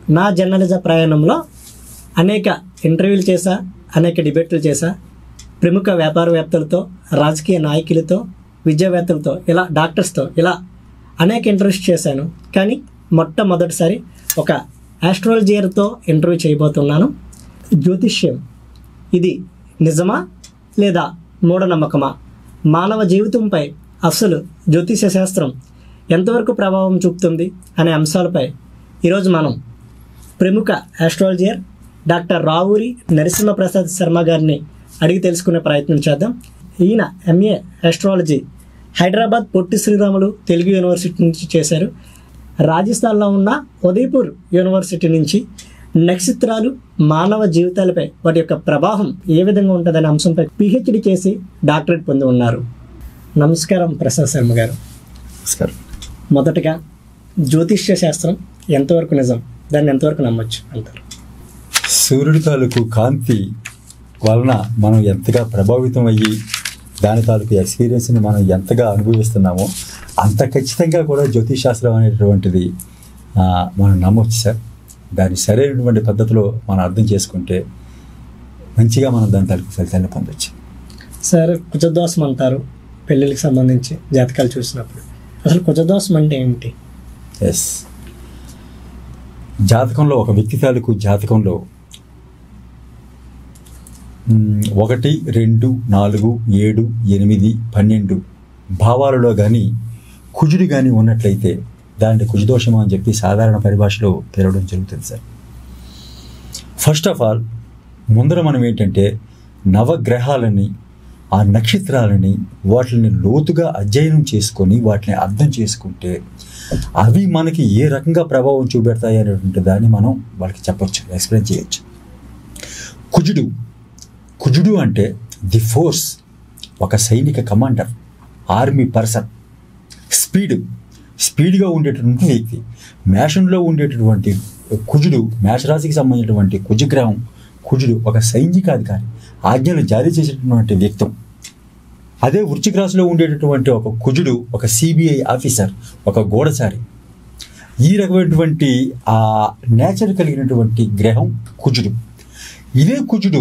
నా జర్నలిజ ప్రయాణంలో అనేక ఇంటర్వ్యూలు చేశా అనేక డిబేట్లు చేశా ప్రముఖ వ్యాపారవేత్తలతో రాజకీయ నాయకులతో విద్యావేత్తలతో ఇలా డాక్టర్స్తో ఇలా అనేక ఇంటర్వ్యూస్ చేశాను కానీ మొట్టమొదటిసారి ఒక ఆస్ట్రాలజియర్తో ఇంటర్వ్యూ చేయబోతున్నాను జ్యోతిష్యం ఇది నిజమా లేదా మూఢనమ్మకమా మానవ జీవితంపై అసలు జ్యోతిష శాస్త్రం ఎంతవరకు ప్రభావం చూపుతుంది అనే అంశాలపై ఈరోజు మనం ప్రముఖ ఆస్ట్రాలజియర్ డాక్టర్ రావూరి నరసింహప్రసాద్ శర్మ గారిని అడిగి తెలుసుకునే ప్రయత్నం చేద్దాం ఈయన MA astrology Hyderabad Potti Sriramulu Telugu university నుంచి చేశారు రాజస్థాన్లో ఉన్న ఉదయపూర్ యూనివర్సిటీ నుంచి నక్షత్రాలు మానవ జీవితాలపై వాటి యొక్క ప్రభావం ఏ విధంగా ఉంటుందనే అంశంపై పిహెచ్డి చేసి డాక్టరేట్ పొంది ఉన్నారు నమస్కారం ప్రసాద్ శర్మ గారు నమస్కారం మొదటగా జ్యోతిష్య శాస్త్రం ఎంతవరకు నిజం దాన్ని ఎంతవరకు నమ్మొచ్చు అంటారు సూర్యుడి తాలూకు కాంతి వలన మనం ఎంతగా ప్రభావితం అయ్యి దాని తాలూకు ఎక్స్పీరియన్స్ని మనం ఎంతగా అనుభవిస్తున్నామో అంత ఖచ్చితంగా కూడా జ్యోతిష్ శాస్త్రం అనేటటువంటిది ఆ, మనం నమ్మొచ్చు సార్ దాని సరైనటువంటి పద్ధతిలో మనం అర్థం చేసుకుంటే మంచిగా మనం దాని తాలూకు ఫలితాన్ని పొందొచ్చు సార్ కుజదోషం అంటారు పెళ్ళిళ్ళకి సంబంధించి జాతకాలు చూసినప్పుడు అసలు కుజదోషం అంటే ఏమిటి ఎస్ జాతకంలో ఒక వ్యక్తి తాలూకు జాతకంలో మ్, ఒకటి రెండు నాలుగు ఏడు ఎనిమిది పన్నెండు భావాలలో కానీ కుజుడు కానీ ఉన్నట్లయితే దాన్ని కుజదోషము అని చెప్పి సాధారణ పరిభాషలో పిలవడం జరుగుతుంది సార్ ఫస్ట్ ఆఫ్ ఆల్ ముందర మనం ఏంటంటే నవగ్రహాలని ఆ నక్షత్రాలని వాటిని లోతుగా అధ్యయనం చేసుకొని వాటిని అర్థం చేసుకుంటే అవి మనకి ఏ రకంగా ప్రభావం చూపెడతాయి అనేటువంటి దాన్ని మనం వాళ్ళకి చెప్పొచ్చు ఎక్స్ప్లెయిన్ చేయొచ్చు కుజుడు కుజుడు అంటే ది ఫోర్స్ ఒక సైనిక కమాండర్ ఆర్మీ పర్సన్ స్పీడ్ స్పీడ్గా ఉండేటటువంటి వ్యక్తి మేషంలో ఉండేటటువంటి కుజుడు మేషరాశికి సంబంధించినటువంటి కుజగ్రహం కుజుడు ఒక సైనికాధికారి ఆజ్ఞలు జారీ చేసేటటువంటి వ్యక్తం అదే వృశ్చిక రాశిలో ఉండేటటువంటి ఒక కుజుడు ఒక సిబిఐ ఆఫీసర్ ఒక గూఢచారి ఈ రకమైనటువంటి ఆ నేచర్ కలిగినటువంటి గ్రహం కుజుడు ఇదే కుజుడు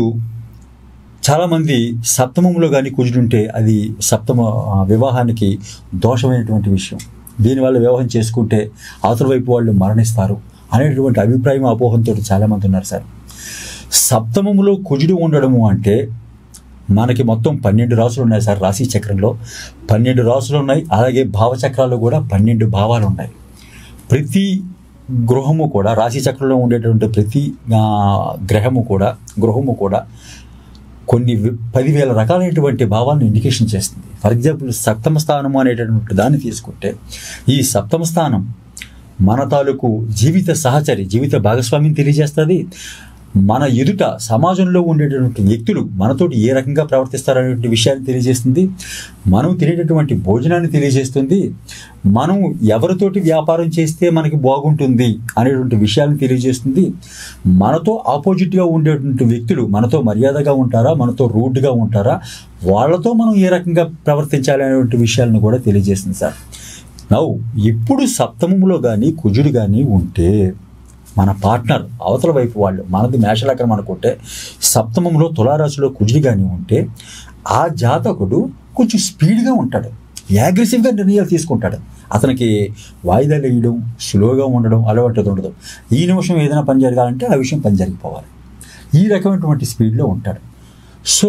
చాలామంది సప్తమంలో కానీ కుజుడుంటే అది సప్తమ ఆ, వివాహానికి దోషమైనటువంటి విషయం దీనివల్ల వివాహం చేసుకుంటే అవతల వైపు వాళ్ళు మరణిస్తారు అనేటువంటి అభిప్రాయం అపోహంతో చాలామంది ఉన్నారు సార్ సప్తమములో కుజుడు ఉండడము అంటే మనకి మొత్తం పన్నెండు రాసులు ఉన్నాయి సార్ రాశి చక్రంలో పన్నెండు రాసులు ఉన్నాయి అలాగే భావచక్రాలు కూడా పన్నెండు భావాలు ఉన్నాయి ప్రతి గృహము కూడా రాశి చక్రంలో ఉండేటువంటి ప్రతి ఆ, గ్రహము కూడా గృహము కూడా కొన్ని వి- పదివేల రకాలైనటువంటి భావాలను ఇండికేషన్ చేస్తుంది ఫర్ ఎగ్జాంపుల్ సప్తమ స్థానము అనేటటువంటి దాన్ని తీసుకుంటే ఈ సప్తమ స్థానం మన తాలూకు జీవిత సహచరి జీవిత భాగస్వామిని తెలియజేస్తుంది మన ఎదుట సమాజంలో ఉండేటటువంటి వ్యక్తులు మనతోటి ఏ రకంగా ప్రవర్తిస్తారనేటువంటి విషయాన్ని తెలియజేస్తుంది మనం తినేటటువంటి భోజనాన్ని తెలియజేస్తుంది మనం ఎవరితోటి వ్యాపారం చేస్తే మనకి బాగుంటుంది అనేటువంటి విషయాన్ని తెలియజేస్తుంది మనతో ఆపోజిట్గా ఉండేటువంటి వ్యక్తులు మనతో మర్యాదగా ఉంటారా మనతో రూడ్గా ఉంటారా వాళ్ళతో మనం ఏ రకంగా ప్రవర్తించాలి అనేటువంటి విషయాలను కూడా తెలియజేస్తుంది సార్ నవ్వు ఇప్పుడు సప్తమములో కానీ కుజుడు కానీ ఉంటే మన పార్ట్నర్ అవతల వైపు వాళ్ళు మనది మేషలకరం అనుకుంటే సప్తమంలో తులారాశిలో కుజుడు కానీ ఉంటే ఆ జాతకుడు కొంచెం స్పీడ్గా ఉంటాడు అగ్రెసివ్గా నిర్ణయాలు తీసుకుంటాడు అతనికి వాయిదాలు వేయడం స్లోగా ఉండడం అలవాటు ఉండదు ఈ నిమిషం ఏదైనా పని జరగాలంటే ఆ విషయం పని జరిగిపోవాలి ఈ రకమైనటువంటి స్పీడ్లో ఉంటాడు సో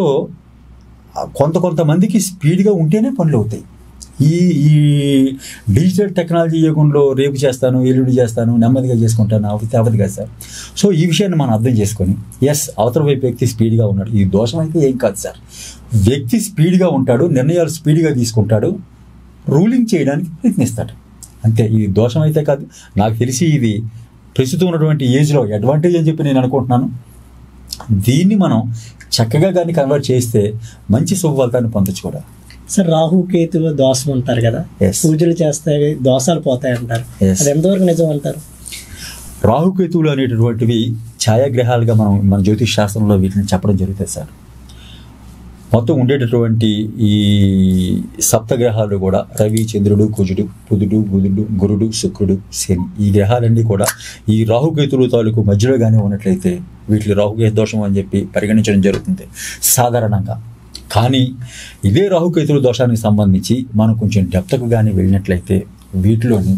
ఆ కొంత కొంతమందికి స్పీడ్గా ఉంటేనే పనులు అవుతాయి ఈ ఈ డిజిటల్ టెక్నాలజీ యుగంలో రేపు చేస్తాను ఎల్లుండి చేస్తాను నెమ్మదిగా చేసుకుంటాను అవతి అవతి కదా సార్ సో ఈ విషయాన్ని మనం అర్థం చేసుకొని ఎస్ అవతల వైపు వ్యక్తి స్పీడ్గా ఉన్నాడు ఈ దోషం అయితే ఏం కాదు సార్ వ్యక్తి స్పీడ్గా ఉంటాడు నిర్ణయాలు స్పీడ్గా తీసుకుంటాడు రూలింగ్ చేయడానికి ప్రయత్నిస్తాడు అంతే ఇది దోషం అయితే కాదు నాకు తెలిసి ఇది ప్రస్తుతం ఉన్నటువంటి ఏజ్లో అడ్వాంటేజ్ అని చెప్పి నేను అనుకుంటున్నాను దీన్ని మనం చక్కగా కానీ కన్వర్ట్ చేస్తే మంచి శుభ ఫలితాన్ని పొందొచ్చు కూడా సార్ రాహు కేతులు దోషం అంటారు కదా Yes. పూజలు చేస్తే దోషాలు పోతాయి అంటారు Yes. అది ఎంతవరకు నిజం అంటారు రాహుకేతువులు అనేటటువంటివి ఛాయాగ్రహాలుగా మనం మన జ్యోతిష్ శాస్త్రంలో వీటిని చెప్పడం జరుగుతుంది సార్ మొత్తం ఉండేటటువంటి ఈ సప్తగ్రహాలు కూడా రవి చంద్రుడు కుజుడు బుధుడు బుధుడు గురుడు శుక్రుడు శని ఈ గ్రహాలన్నీ కూడా ఈ రాహుకేతులు తాలూకు మధ్యలోగానే ఉన్నట్లయితే వీటిని రాహుకేతు దోషం అని చెప్పి పరిగణించడం జరుగుతుంది సాధారణంగా కానీ ఇదే రాహుకేతుల దోషానికి సంబంధించి మనం కొంచెం డెప్త్కు కానీ వెళ్ళినట్లయితే వీటిలోని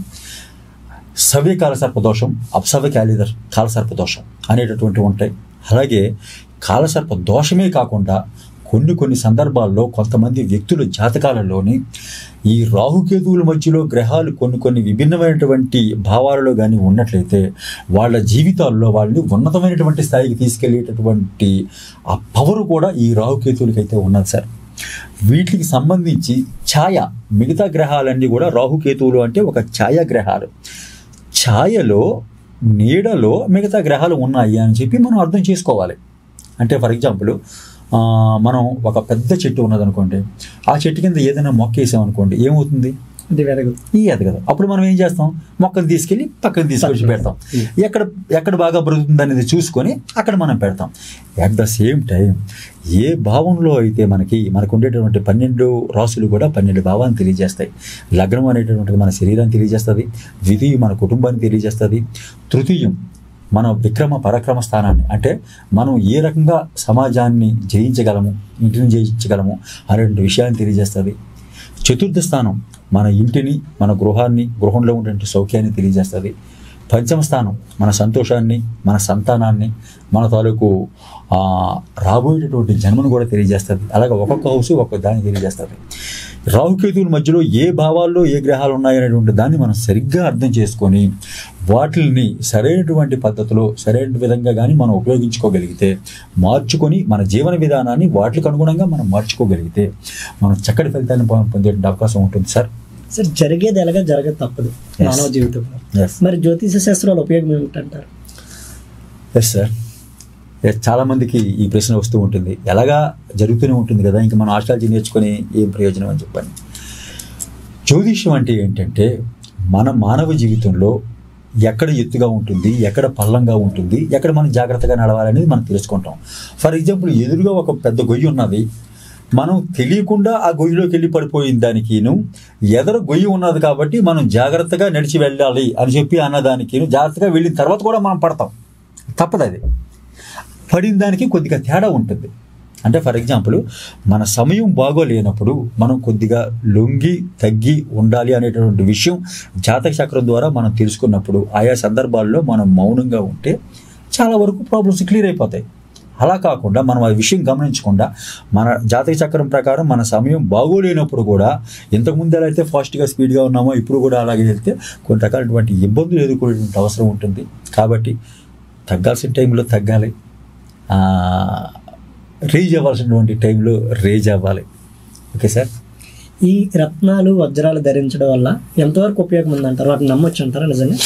సవ్య కాలసర్ప దోషం అపసవ్య కాలి కాలసర్ప దోషం అనేటటువంటివి ఉంటాయి అలాగే కాలసర్ప దోషమే కాకుండా కొన్ని కొన్ని సందర్భాల్లో కొంతమంది వ్యక్తుల జాతకాలలోని ఈ రాహుకేతువుల మధ్యలో గ్రహాలు కొన్ని కొన్ని విభిన్నమైనటువంటి భావాలలో కానీ ఉన్నట్లయితే వాళ్ళ జీవితాల్లో వాళ్ళని ఉన్నతమైనటువంటి స్థాయికి తీసుకెళ్లేటటువంటి ఆ పవర్ కూడా ఈ రాహుకేతువులకైతే ఉన్నది సార్ వీటికి సంబంధించి ఛాయ మిగతా గ్రహాలన్నీ కూడా రాహుకేతువులు అంటే ఒక ఛాయాగ్రహాలు ఛాయలో నీడలో మిగతా గ్రహాలు ఉన్నాయి అని చెప్పి మనం అర్థం చేసుకోవాలి అంటే ఫర్ ఎగ్జాంపుల్ ఆ, మనం ఒక పెద్ద చెట్టు ఉన్నదనుకోండి ఆ చెట్టు కింద ఏదైనా మొక్క వేసామనుకోండి ఏమవుతుంది ఇది వెరగదు ఈ ఎదగదు అప్పుడు మనం ఏం చేస్తాం మొక్కను తీసుకెళ్ళి పక్కన తీసుకొచ్చి పెడతాం ఎక్కడ ఎక్కడ బాగా బ్రతుకుతుంది అనేది చూసుకొని అక్కడ మనం పెడతాం అట్ ద సేమ్ టైం ఏ భావంలో అయితే మనకి మనకు ఉండేటటువంటి పన్నెండు రాసులు కూడా పన్నెండు భావాన్ని తెలియజేస్తాయి లగ్నం అనేటటువంటిది మన శరీరాన్ని తెలియజేస్తుంది ద్వితీయం మన కుటుంబాన్ని తెలియజేస్తుంది తృతీయం మన విక్రమ పరక్రమ స్థానాన్ని అంటే మనం ఏ రకంగా సమాజాన్ని జయించగలము ఇంటిని జయించగలము అనేటువంటి విషయాన్ని తెలియజేస్తుంది చతుర్థ స్థానం మన ఇంటిని మన గృహాన్ని గృహంలో ఉండే సౌఖ్యాన్ని తెలియజేస్తుంది పంచమ స్థానం మన సంతోషాన్ని మన సంతానాన్ని మన తాలూకు ఆ, రాబోయేటటువంటి జన్మను కూడా తెలియజేస్తుంది అలాగే ఒక్కొక్క హౌస్ ఒక్కొక్క దాన్ని తెలియజేస్తుంది రాహుకేతువుల మధ్యలో ఏ భావాల్లో ఏ గ్రహాలు ఉన్నాయనేటువంటి దాన్ని మనం సరిగ్గా అర్థం చేసుకొని వాటిని సరైనటువంటి పద్ధతిలో సరైన విధంగా కానీ మనం ఉపయోగించుకోగలిగితే మార్చుకొని మన జీవన విధానాన్ని వాటికి అనుగుణంగా మనం మార్చుకోగలిగితే మనం చక్కటి ఫలితాన్ని పొ- పొందే అవకాశం ఉంటుంది సార్ సార్ జరిగేది ఎలాగా జరగదు తప్పదు మానవ జీవితంలో ఎస్ మరి జ్యోతిష శాస్త్రాల ఉపయోగం ఏమిటంటారు ఎస్ సార్ ఎస్ చాలామందికి ఈ ప్రశ్న వస్తూ ఉంటుంది ఎలాగా జరుగుతూనే ఉంటుంది కదా ఇంకా మనం ఆస్ట్రాలజీ నేర్చుకొని ఏం ప్రయోజనం అని చెప్పని జ్యోతిష్యం అంటే ఏంటంటే మన మానవ జీవితంలో ఎక్కడ ఎత్తుగా ఉంటుంది ఎక్కడ పల్లంగా ఉంటుంది ఎక్కడ మనం జాగ్రత్తగా నడవాలనేది మనం తెలుసుకుంటాం ఫర్ ఎగ్జాంపుల్ ఎదురుగా ఒక పెద్ద గొయ్యి ఉన్నది మనం తెలియకుండా ఆ గొయ్యిలోకి వెళ్ళి పడిపోయిన దానికిను ఎదర గొయ్యి ఉన్నది కాబట్టి మనం జాగ్రత్తగా నడిచి వెళ్ళాలి అని చెప్పి అన్నదానికి జాగ్రత్తగా వెళ్ళిన తర్వాత కూడా మనం పడతాం తప్పదు అది పడిన దానికి కొద్దిగా తేడా ఉంటుంది అంటే ఫర్ ఎగ్జాంపుల్ మన సమయం బాగోలేనప్పుడు మనం కొద్దిగా లొంగి తగ్గి ఉండాలి అనేటటువంటి విషయం జాతక చక్రం ద్వారా మనం తెలుసుకున్నప్పుడు ఆయా సందర్భాల్లో మనం మౌనంగా ఉంటే చాలా వరకు ప్రాబ్లమ్స్ క్లియర్ అయిపోతాయి అలా కాకుండా మనం ఆ విషయం గమనించకుండా మన జాతక చక్రం ప్రకారం మన సమయం బాగోలేనప్పుడు కూడా ఇంతకుముందు ఎలా అయితే ఫాస్ట్గా స్పీడ్గా ఉన్నామో ఇప్పుడు కూడా అలాగే వెళ్తే కొన్ని రకాలైనటువంటి ఇబ్బందులు ఎదుర్కొనేటువంటి అవసరం ఉంటుంది కాబట్టి తగ్గాల్సిన టైంలో తగ్గాలి ఆ, రీజ్ అవ్వాల్సినటువంటి టైంలో రేజ్ అవ్వాలి ఓకే సార్ ఈ రత్నాలు వజ్రాలు ధరించడం వల్ల ఎంతవరకు ఉపయోగం ఉందంటారు వాటిని నమ్మొచ్చు అంటారా నిజంగా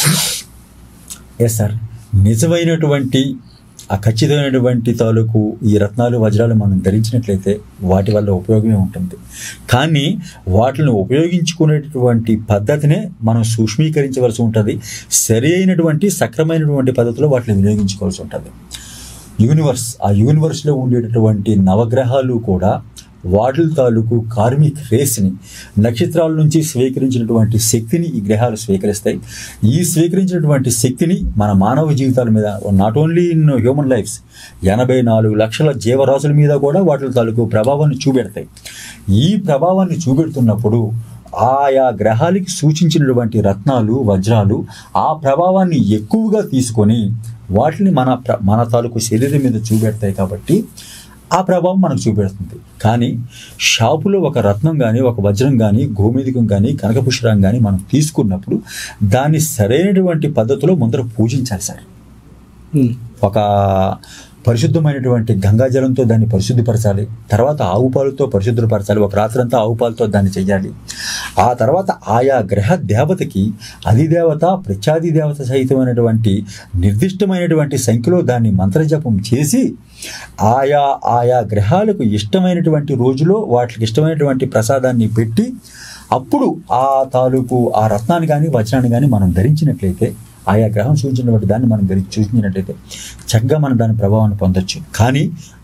ఎస్ సార్ నిజమైనటువంటి ఆ ఖచ్చితమైనటువంటి తాలూకు ఈ రత్నాలు వజ్రాలు మనం ధరించినట్లయితే వాటి వల్ల ఉపయోగమే ఉంటుంది కానీ వాటిని ఉపయోగించుకునేటటువంటి పద్ధతినే మనం సూక్ష్మీకరించవలసి ఉంటుంది సరి అయినటువంటి సక్రమైనటువంటి పద్ధతిలో వాటిని వినియోగించుకోవాల్సి ఉంటుంది యూనివర్స్ ఆ యూనివర్స్లో ఉండేటటువంటి నవగ్రహాలు కూడా వాటి తాలూకు కార్మిక్ రేస్ని నక్షత్రాల నుంచి స్వీకరించినటువంటి శక్తిని ఈ గ్రహాలు స్వీకరిస్తాయి ఈ స్వీకరించినటువంటి శక్తిని మన మానవ జీవితాల మీద not only in human lives ఎనభై నాలుగు లక్షల జీవరాశుల మీద కూడా వాటి తాలూకు ప్రభావాన్ని చూపెడతాయి ఈ ప్రభావాన్ని చూపెడుతున్నప్పుడు ఆయా గ్రహాలకి సూచించినటువంటి రత్నాలు వజ్రాలు ఆ ప్రభావాన్ని ఎక్కువగా తీసుకొని వాటిని మన ప్ర- మన తాలూకు శరీరం మీద చూపెడతాయి కాబట్టి ఆ ప్రభావం మనకు చూపెడుతుంది కానీ షాపులో ఒక రత్నం కానీ ఒక వజ్రం కానీ గోమేదికం కానీ కనకపుష్పరం కానీ మనం తీసుకున్నప్పుడు దాన్ని సరైనటువంటి పద్ధతిలో ముందర పూజించాలి సార్ ఉమ్. ఒక పరిశుద్ధమైనటువంటి గంగాజలంతో దాన్ని పరిశుద్ధిపరచాలి తర్వాత ఆవు పాలతో పరిశుద్ధపరచాలి ఒక రాత్రంతా ఆవు పాలతో దాన్ని చేయాలి ఆ తర్వాత ఆయా గ్రహ దేవతకి అధిదేవత ప్రత్యాది దేవత సహితమైనటువంటి నిర్దిష్టమైనటువంటి సంఖ్యలో దాన్ని మంత్రజపం చేసి ఆయా ఆయా గ్రహాలకు ఇష్టమైనటువంటి రోజులో వాటికి ఇష్టమైనటువంటి ప్రసాదాన్ని పెట్టి అప్పుడు ఆ తాలూకు ఆ రత్నాన్ని కానీ వజ్రాన్ని కానీ మనం ధరించినట్లయితే ఆయా గ్రహం సూచించినటువంటి దాన్ని మనం ధరించి చూసినట్లయితే చక్కగా మనం దాని ప్రభావాన్ని పొందొచ్చు కానీ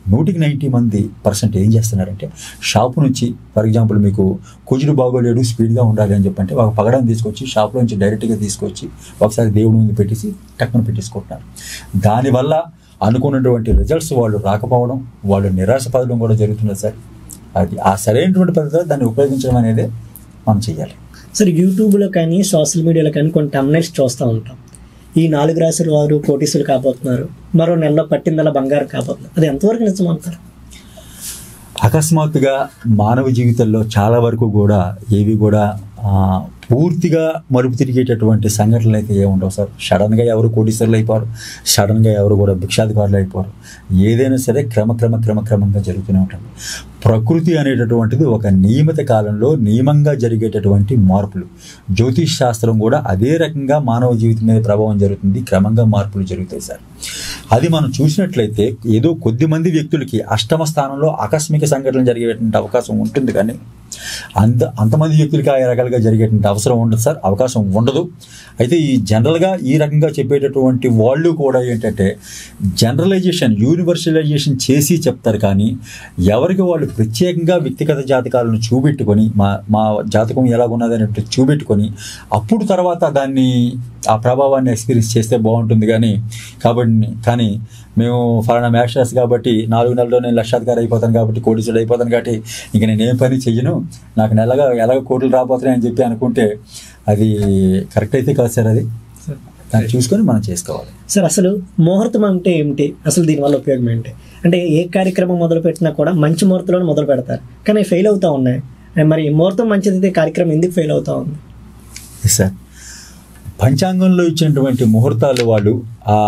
నూటికి నైంటీ మంది పర్సెంట్ ఏం చేస్తున్నారంటే షాపు నుంచి ఫర్ ఎగ్జాంపుల్ మీకు కుజుడు బాగోలేడు స్పీడ్గా ఉండాలి అని చెప్పంటే ఒక పగడం తీసుకొచ్చి షాప్లో నుంచి డైరెక్ట్గా తీసుకొచ్చి ఒకసారి దేవుడి ముందు పెట్టేసి టక్కున పెట్టేసుకుంటున్నారు దానివల్ల అనుకున్నటువంటి రిజల్ట్స్ వాళ్ళు రాకపోవడం వాళ్ళు నిరాశపడడం కూడా జరుగుతున్నది సార్ అది ఆ సరైనటువంటి పద్ధతిలో దాన్ని ఉపయోగించడం అనేది మనం చేయాలి సరే యూట్యూబ్లో కానీ సోషల్ మీడియాలో కానీ కొన్ని టమ్నైల్స్ చూస్తూ ఉంటాం ఈ నాలుగు రాసుల వారు కోటీసులు కాబోతున్నారు మరో నెలలో పట్టిందల బంగారం కాబోతున్నారు అది ఎంతవరకు నిజం అంటారు అకస్మాత్తుగా మానవ జీవితంలో చాలా వరకు కూడా ఏవి కూడా ఆ, పూర్తిగా మలుపు తిరిగేటటువంటి సంఘటనలు అయితే ఏమి ఉండవు సార్ సడన్గా ఎవరు కోటీశ్వరులు అయిపోరు సడన్గా ఎవరు కూడా భిక్షాధికారులు అయిపోరు ఏదైనా సరే క్రమక్రమ క్రమక్రమంగా జరుగుతూనే ఉంటుంది ప్రకృతి అనేటటువంటిది ఒక నియమిత కాలంలో నియమంగా జరిగేటటువంటి మార్పులు జ్యోతిష్ శాస్త్రం కూడా అదే రకంగా మానవ జీవితం మీద ప్రభావం జరుగుతుంది క్రమంగా మార్పులు జరుగుతాయి సార్ అది మనం చూసినట్లయితే ఏదో కొద్ది మంది వ్యక్తులకి అష్టమ స్థానంలో ఆకస్మిక సంఘటనలు జరిగేటువంటి అవకాశం ఉంటుంది కానీ అంత అంతమంది వ్యక్తులకి ఆ రకాలుగా జరిగేటువంటి అవసరం ఉండదు సార్ అవకాశం ఉండదు అయితే ఈ జనరల్గా ఈ రకంగా చెప్పేటటువంటి వాళ్ళు కూడా ఏంటంటే జనరలైజేషన్ యూనివర్సలైజేషన్ చేసి చెప్తారు కానీ ఎవరికి వాళ్ళు ప్రత్యేకంగా వ్యక్తిగత జాతకాలను చూపెట్టుకొని మా మా జాతకం ఎలాగున్నది అన్నట్టు చూపెట్టుకొని అప్పుడు తర్వాత దాన్ని ఆ ప్రభావాన్ని ఎక్స్పీరియన్స్ చేస్తే బాగుంటుంది కానీ కాబట్టి కానీ మేము ఫలానా మ్యాస్టర్స్ కాబట్టి నాలుగు నెలల్లో నేను లక్షాధికారి అయిపోతాను కాబట్టి కోటీసుడు అయిపోతాను కాబట్టి ఇంక నేను ఏం పని చెయ్యను నాకు నెలగా ఎలాగ కోట్లు రాబోతున్నాయి అని చెప్పి అనుకుంటే అది కరెక్ట్ అయితే కాదు సార్ అది దాన్ని చూసుకొని మనం చేసుకోవాలి సార్ అసలు ముహూర్తం అంటే ఏమిటి అసలు దీనివల్ల ఉపయోగం ఏంటి అంటే ఏ కార్యక్రమం మొదలు పెట్టినా కూడా మంచి ముహూర్తంలో మొదలు పెడతారు కానీ ఫెయిల్ అవుతా ఉన్నాయి మరి ముహూర్తం మంచిది కార్యక్రమం ఎందుకు ఫెయిల్ అవుతా ఉంది ఎస్ సార్ పంచాంగంలో ఇచ్చినటువంటి ముహూర్తాలు వాళ్ళు ఆ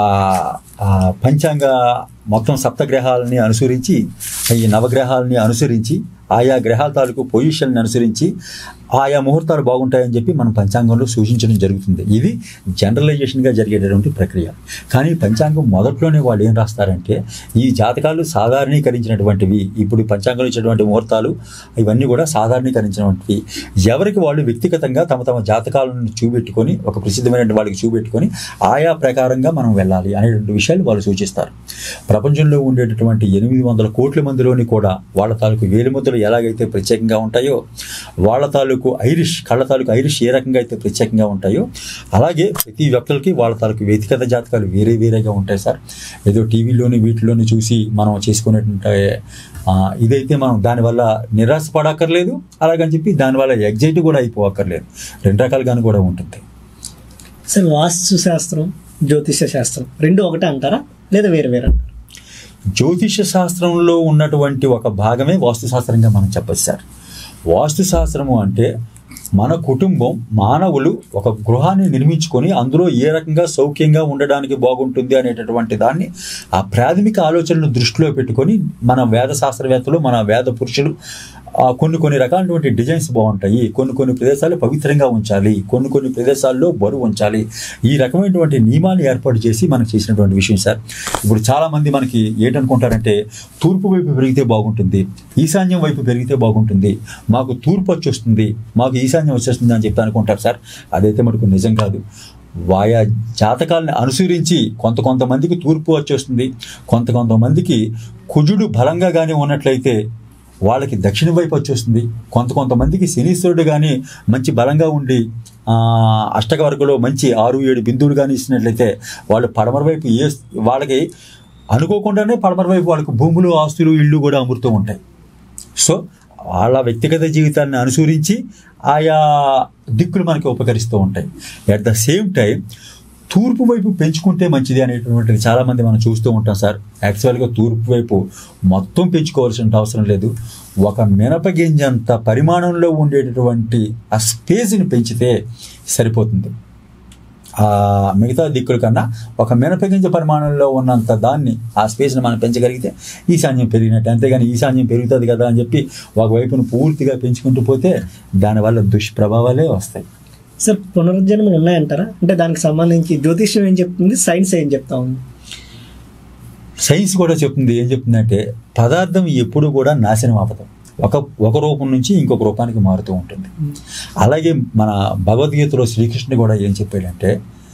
ఆ పంచాంగ మొత్తం సప్తగ్రహాలని అనుసరించి ఈ నవగ్రహాలని అనుసరించి ఆయా గ్రహాల తాలూకు పొజిషన్ని అనుసరించి ఆయా ముహూర్తాలు బాగుంటాయని చెప్పి మనం పంచాంగంలో సూచించడం జరుగుతుంది ఇది జనరలైజేషన్గా జరిగేటటువంటి ప్రక్రియ కానీ పంచాంగం మొదట్లోనే వాళ్ళు ఏం రాస్తారంటే ఈ జాతకాలు సాధారణీకరించినటువంటివి ఇప్పుడు పంచాంగంలో ఇచ్చినటువంటి ముహూర్తాలు ఇవన్నీ కూడా సాధారణీకరించినటువంటివి ఎవరికి వాళ్ళు వ్యక్తిగతంగా తమ తమ జాతకాలను చూపెట్టుకొని ఒక ప్రసిద్ధమైన వాళ్ళకి చూపెట్టుకొని ఆయా ప్రకారంగా మనం వెళ్ళాలి అనేటువంటి విషయాలు వాళ్ళు సూచిస్తారు ప్రపంచంలో ఉండేటటువంటి ఎనిమిది వందల కోట్ల మందిలోని కూడా వాళ్ళ తాలూకు వేలిముద్రలు ఎలాగైతే ప్రత్యేకంగా ఉంటాయో వాళ్ళ తాలూకు ఐరిష్ కళ్ళ తాలూకు ఐరిష్ ఏ రకంగా అయితే ప్రత్యేకంగా ఉంటాయో అలాగే ప్రతి వ్యక్తులకి వాళ్ళ తాలూకు వ్యక్తిగత జాతకాలు వేరే వేరేగా ఉంటాయి సార్ ఏదో టీవీలోని వీటిలోని చూసి మనం చేసుకునేటువంటి ఆ, ఇదైతే మనం దానివల్ల నిరాశ పడక్కర్లేదు అలాగని చెప్పి దానివల్ల ఎగ్జైట్ కూడా అయిపోవక్కర్లేదు రెండు రకాలుగాను కూడా ఉంటుంది సార్ వాస్తు శాస్త్రం జ్యోతిష శాస్త్రం రెండు ఒకటే అంటారా లేదా వేరు వేరు అంటారా జ్యోతిష శాస్త్రంలో ఉన్నటువంటి ఒక భాగమే వాస్తుశాస్త్రంగా మనం చెప్పచ్చు సార్ వాస్తుశాస్త్రము అంటే మన కుటుంబం మానవులు ఒక గృహాన్ని నిర్మించుకొని అందులో ఏ రకంగా సౌఖ్యంగా ఉండడానికి బాగుంటుంది అనేటటువంటి దాన్ని ఆ ప్రాథమిక ఆలోచనలు దృష్టిలో పెట్టుకొని మన వేద శాస్త్రవేత్తలు మన వేద పురుషులు ఆ కొన్ని కొన్ని రకాలైనటువంటి డిజైన్స్ బాగుంటాయి కొన్ని కొన్ని ప్రదేశాలు పవిత్రంగా ఉంచాలి కొన్ని కొన్ని ప్రదేశాల్లో బరువు ఉంచాలి ఈ రకమైనటువంటి నియమాలు ఏర్పాటు చేసి మనకు చేసినటువంటి విషయం సార్ ఇప్పుడు చాలా మంది మనకి ఏంటనుకుంటారంటే తూర్పు వైపు పెరిగితే బాగుంటుంది ఈశాన్యం వైపు పెరిగితే బాగుంటుంది మాకు తూర్పు వచ్చి వస్తుంది మాకు ఈశాన్యం వచ్చేస్తుంది అని చెప్పి అనుకుంటారు సార్ అదైతే మనకు నిజం కాదు వాయా జాతకాలను అనుసరించి కొంత కొంతమందికి తూర్పు వచ్చేస్తుంది కొంత కొంతమందికి కుజుడు బలంగా కానీ ఉన్నట్లయితే వాళ్ళకి దక్షిణ వైపు వచ్చేస్తుంది కొంత కొంతమందికి శనీశ్వరుడు కానీ మంచి బలంగా ఉండి ఆ, అష్టక వర్గంలో మంచి ఆరు ఏడు బిందువులు కానీ ఇచ్చినట్లయితే వాళ్ళు పడమర వైపు ఏ వాళ్ళకి అనుకోకుండానే పడమర వైపు వాళ్ళకి భూములు ఆస్తులు ఇళ్ళు కూడా అమృతూ ఉంటాయి సో వాళ్ళ వ్యక్తిగత జీవితాన్ని అనుసరించి ఆయా దిక్కులు మనకి ఉపకరిస్తూ ఉంటాయి అట్ ద సేమ్ టైం తూర్పు వైపు పెంచుకుంటే మంచిది అనేటువంటిది చాలామంది మనం చూస్తూ ఉంటాం సార్ యాక్చువల్గా తూర్పు వైపు మొత్తం పెంచుకోవాల్సిన అవసరం లేదు ఒక మినపగింజంత పరిమాణంలో ఉండేటటువంటి ఆ స్పేస్ని పెంచితే సరిపోతుంది ఆ మిగతా దిక్కుల కన్నా ఒక మినపగింజ పరిమాణంలో ఉన్నంత దాన్ని ఆ స్పేస్ని మనం పెంచగలిగితే ఈశాన్యం పెరిగినట్టు అంతేగాని ఈశాన్యం పెరుగుతుంది కదా అని చెప్పి ఒకవైపును పూర్తిగా పెంచుకుంటూ పోతే దానివల్ల దుష్ప్రభావాలే వస్తాయి సార్ పునరుజ్జన్మలు ఉన్నాయంటారా అంటే దానికి సంబంధించి జ్యోతిష్యం ఏం చెప్తుంది సైన్స్ ఏం చెప్తా ఉంది సైన్స్ కూడా చెప్తుంది ఏం చెప్తుందంటే పదార్థం ఎప్పుడు కూడా నాశనం అవ్వదు ఒక ఒక రూపం నుంచి ఇంకొక రూపానికి మారుతూ ఉంటుంది అలాగే మన భగవద్గీతలో శ్రీకృష్ణుడు కూడా ఏం చెప్పాడంటే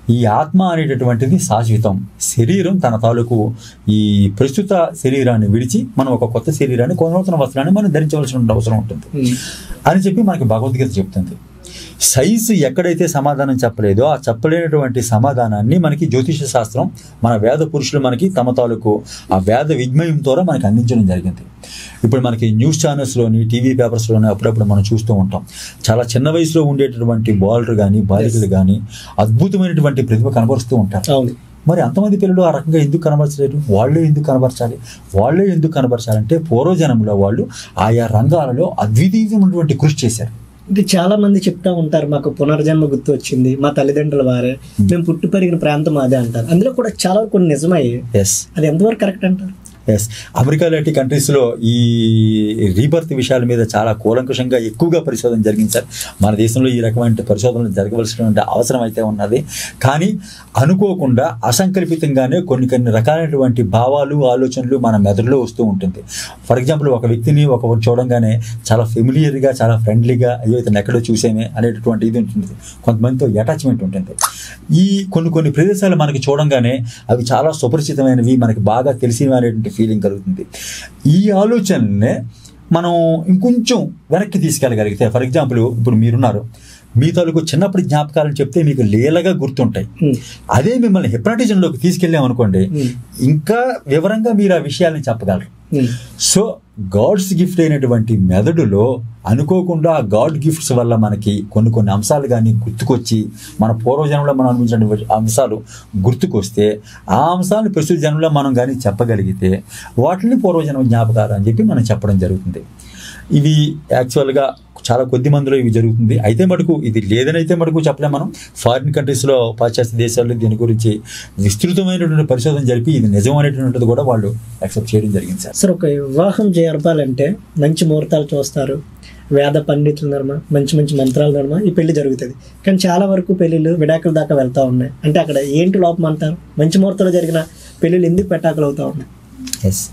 ఈ ఆత్మ అనేటటువంటిది శాశ్వతం శరీరం తన తాలూకు ఈ ప్రస్తుత శరీరాన్ని విడిచి మనం ఒక కొత్త శరీరాన్ని కొనవలసిన వస్త్రాన్ని మనం ధరించవలసిన అవసరం ఉంటుంది ఉమ్. అని చెప్పి మనకి భగవద్గీత చెప్తుంది సైన్స్ ఎక్కడైతే సమాధానం చెప్పలేదో ఆ చెప్పలేనటువంటి సమాధానాన్ని మనకి జ్యోతిష శాస్త్రం మన వేద పురుషులు మనకి తమ తాలూకు ఆ వేద విజ్మయం ద్వారా మనకి అందించడం జరిగింది ఇప్పుడు మనకి న్యూస్ ఛానల్స్లోని టీవీ పేపర్స్లోని అప్పుడప్పుడు మనం చూస్తూ ఉంటాం చాలా చిన్న వయసులో ఉండేటటువంటి బాలురు కానీ బాలికలు కానీ అద్భుతమైనటువంటి ప్రతిభ కనబరుస్తూ ఉంటారు అవును మరి అంతమంది పిల్లలు ఆ రకంగా ఎందుకు కనబరచలేరు వాళ్ళే ఎందుకు కనబరచాలి వాళ్ళే ఎందుకు కనబరచాలంటే పూర్వజనంలో వాళ్ళు ఆయా రంగాలలో అద్వితీయమైనటువంటి కృషి చేశారు ఇది చాలా మంది చెప్తా ఉంటారు మాకు పునర్జన్మ గుర్తు వచ్చింది మా తల్లిదండ్రుల వారే మేము పుట్టి పెరిగిన ప్రాంతం అదే అంటారు అందులో కూడా చాలా వరకు కొన్ని నిజమయ్యాయి ఎస్ అది ఎంతవరకు కరెక్ట్ అంటారు ఎస్ అమెరికా లాంటి కంట్రీస్లో ఈ రీబర్త్ విషయాల మీద చాలా కూలంకుషంగా ఎక్కువగా పరిశోధన జరిగింది సార్ మన దేశంలో ఈ రకమైన పరిశోధనలు జరగవలసినటువంటి అవసరం అయితే ఉన్నది కానీ అనుకోకుండా అసంకల్పితంగానే కొన్ని కొన్ని రకాలైనటువంటి భావాలు ఆలోచనలు మన మెదడులో వస్తూ ఉంటుంది ఫర్ ఎగ్జాంపుల్ ఒక వ్యక్తిని ఒక చూడంగానే చాలా ఫెమిలియర్గా చాలా ఫ్రెండ్లీగా అయ్యో ఇతను ఎక్కడో చూసేమే అనేటటువంటి ఇది ఉంటుంది కొంతమందితో అటాచ్మెంట్ ఉంటుంది ఈ కొన్ని కొన్ని ప్రదేశాలు మనకి చూడంగానే అవి చాలా సుపరిచితమైనవి మనకి బాగా తెలిసినవి అనేటువంటి ఫీలింగ్ కలుగుతుంది ఈ ఆలోచననే మనం ఇంకొంచెం వెనక్కి తీసుకెళ్ళగలిగితే ఫర్ ఎగ్జాంపుల్ ఇప్పుడు మీరున్నారు మీ తాలూకు చిన్నప్పటి జ్ఞాపకాలను చెప్తే మీకు లీలగా గుర్తుంటాయి ఉమ్. అదే మిమ్మల్ని హిప్నాటిజంలోకి తీసుకెళ్ళాం అనుకోండి ఉమ్. ఇంకా వివరంగా మీరు ఆ విషయాల్ని చెప్పగలరు ఉమ్. సో గాడ్స్ గిఫ్ట్ అయినటువంటి మెదడులో అనుకోకుండా ఆ గాడ్ గిఫ్ట్స్ వల్ల మనకి కొన్ని కొన్ని అంశాలు కానీ గుర్తుకొచ్చి మన పూర్వజన్మలో మనం అనుభవించినటువంటి అంశాలు గుర్తుకొస్తే ఆ అంశాలను ప్రస్తుత జన్మలో మనం కానీ చెప్పగలిగితే వాటిని పూర్వజన్మ జ్ఞాపకాలు అని చెప్పి మనం చెప్పడం జరుగుతుంది ఇవి యాక్చువల్గా చాలా కొద్ది మందిలో ఇవి జరుగుతుంది అయితే మటుకు ఇది లేదని అయితే మటుకు చెప్పలేం మనం ఫారిన్ కంట్రీస్లో పాశ్చాత్య దేశాల్లో దీని గురించి విస్తృతమైనటువంటి పరిశోధన జరిపి ఇది నిజం అనేటువంటిది కూడా వాళ్ళు యాక్సెప్ట్ చేయడం జరిగింది సార్ సార్ ఒక వివాహం జరపాలంటే మంచి ముహూర్తాలు చూస్తారు వేద పండితుల నర్మ మంచి మంచి మంత్రాల నర్మ ఈ పెళ్లి జరుగుతుంది కానీ చాలా వరకు పెళ్ళిళ్ళు విడాకుల దాకా వెళ్తా ఉన్నాయి అంటే అక్కడ ఏంటి లోపం అంటారు మంచి ముహూర్తాలు జరిగిన పెళ్ళిళ్ళు ఎందుకు పెటాకులు అవుతా ఉన్నాయి ఎస్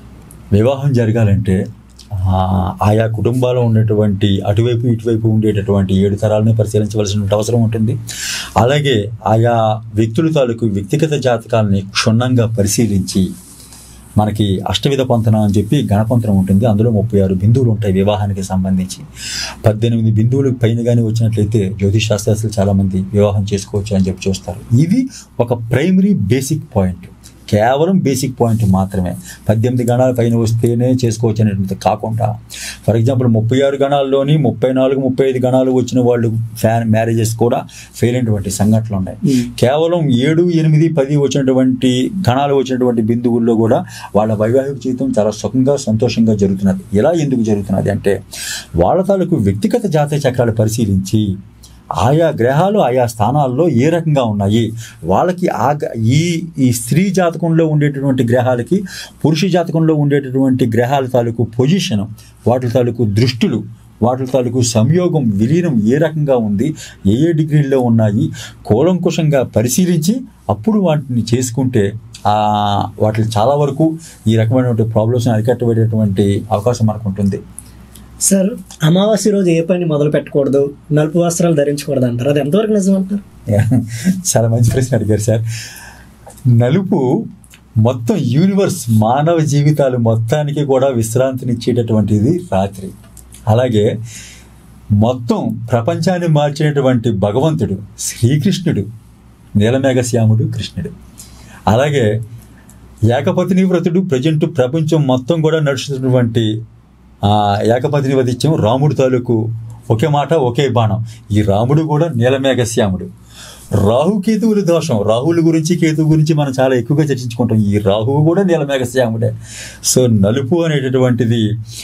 వివాహం జరగాలంటే ఆ, ఆయా కుటుంబాల్లో ఉన్నటువంటి అటువైపు ఇటువైపు ఉండేటటువంటి ఏడు తరాలని పరిశీలించవలసిన అవసరం ఉంటుంది అలాగే ఆయా వ్యక్తుల తాలూకు వ్యక్తిగత జాతకాలని క్షుణ్ణంగా పరిశీలించి మనకి అష్టవిధ పంతన అని చెప్పి గణపంతనం ఉంటుంది అందులో ముప్పై ఆరు బిందువులు ఉంటాయి వివాహానికి సంబంధించి పద్దెనిమిది బిందువులు పైన కానీ వచ్చినట్లయితే జ్యోతిష్ శాస్త్రవేత్తలు చాలామంది వివాహం చేసుకోవచ్చు అని చెప్పి చూస్తారు ఇది ఒక ప్రైమరీ బేసిక్ పాయింట్ కేవలం బేసిక్ పాయింట్ మాత్రమే పద్దెనిమిది గణాల పైన వస్తేనే చేసుకోవచ్చు అనేటువంటిది కాకుండా ఫర్ ఎగ్జాంపుల్ ముప్పై ఆరు గణాల్లోని ముప్పై నాలుగు ముప్పై ఐదు గణాలు వచ్చిన వాళ్ళు ఫ్యాన్ మ్యారేజెస్ కూడా ఫెయిల్ అయినటువంటి సంఘటనలు ఉన్నాయి Hmm. కేవలం ఏడు ఎనిమిది పది వచ్చినటువంటి గణాలు వచ్చినటువంటి బిందువుల్లో కూడా వాళ్ళ వైవాహిక జీవితం చాలా సుఖంగా సంతోషంగా జరుగుతున్నది ఇలా ఎందుకు జరుగుతున్నది అంటే వాళ్ళ తాలూకు వ్యక్తిగత జాతక చక్రాలు పరిశీలించి ఆయా గ్రహాలు ఆయా స్థానాల్లో ఏ రకంగా ఉన్నాయి వాళ్ళకి ఆ గ- ఈ ఈ స్త్రీ జాతకంలో ఉండేటటువంటి గ్రహాలకి పురుష జాతకంలో ఉండేటటువంటి గ్రహాల తాలూకు పొజిషన్ వాటి తాలూకు దృష్టులు వాటి తాలూకు సంయోగం విలీనం ఏ రకంగా ఉంది ఏ ఏ డిగ్రీల్లో ఉన్నాయి కూలంకుషంగా పరిశీలించి అప్పుడు వాటిని చేసుకుంటే ఆ, వాటిని చాలా వరకు ఈ రకమైనటువంటి ప్రాబ్లమ్స్ని అరికట్టబడేటువంటి అవకాశం మనకు ఉంటుంది సార్ అమావాస్య రోజు ఏ పని మొదలు పెట్టకూడదు నలుపు వస్త్రాలు ధరించకూడదు అంటారు అది ఎంతవరకు నిజం అంటారు చాలా మంచి ప్రశ్న అడిగారు సార్ నలుపు మొత్తం యూనివర్స్ మానవ జీవితాలు మొత్తానికి కూడా విశ్రాంతినిచ్చేటటువంటిది రాత్రి అలాగే మొత్తం ప్రపంచాన్ని మార్చినటువంటి భగవంతుడు శ్రీకృష్ణుడు నీలమేఘశ్యాముడు కృష్ణుడు అలాగే ఏకపతిని వ్రతుడు ప్రజెంట్ ప్రపంచం మొత్తం కూడా నడుస్తున్నటువంటి ఆ ఏకపతిని వధిత్యం రాముడు తాలూకు ఒకే మాట ఒకే బాణం ఈ రాముడు కూడా నీలమేఘశ్యాముడు రాహు కేతువుల దోషం రాహుల గురించి కేతువు గురించి మనం చాలా ఎక్కువగా చర్చించుకుంటాం ఈ రాహువు కూడా నీలమేఘశ్యాముడే సో నలుపు అనేటటువంటిది